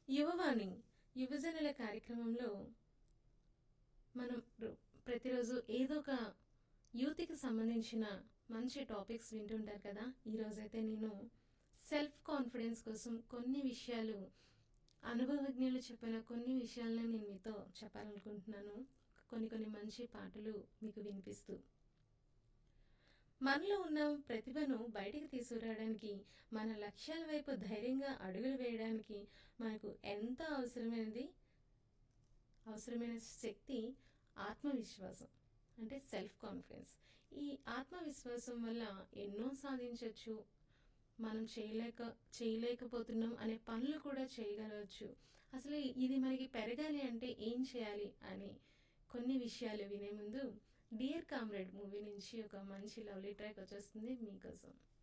యువవాణి యువజనుల కార్యక్రమంలో మనం రో- ప్రతిరోజు ఏదో ఒక యూత్కి సంబంధించిన మంచి టాపిక్స్ వింటుంటారు కదా ఈరోజైతే నేను సెల్ఫ్ కాన్ఫిడెన్స్ కోసం కొన్ని విషయాలు అనుభవజ్ఞులు చెప్పిన కొన్ని విషయాలను నేను మీతో చెప్పాలనుకుంటున్నాను కొన్ని కొన్ని మంచి పాటలు మీకు వినిపిస్తూ మనలో ఉన్న ప్రతిభను బయటికి తీసుకురావడానికి మన లక్ష్యాల వైపు ధైర్యంగా అడుగులు వేయడానికి మనకు ఎంత అవసరమైనది అవసరమైన శక్తి ఆత్మవిశ్వాసం అంటే సెల్ఫ్ కాన్ఫిడెన్స్ ఈ ఆత్మవిశ్వాసం వల్ల ఎన్నో సాధించవచ్చు మనం చేయలేక చేయలేకపోతున్నాం అనే పనులు కూడా చేయగలవచ్చు అసలు ఇది మనకి పెరగాలి అంటే ఏం చేయాలి అని కొన్ని విషయాలు వినే ముందు డియర్ కామ్రేడ్ మూవీ నుంచి ఒక మంచి లవ్లీ ట్రాక్ వచ్చేస్తుంది మీకోసం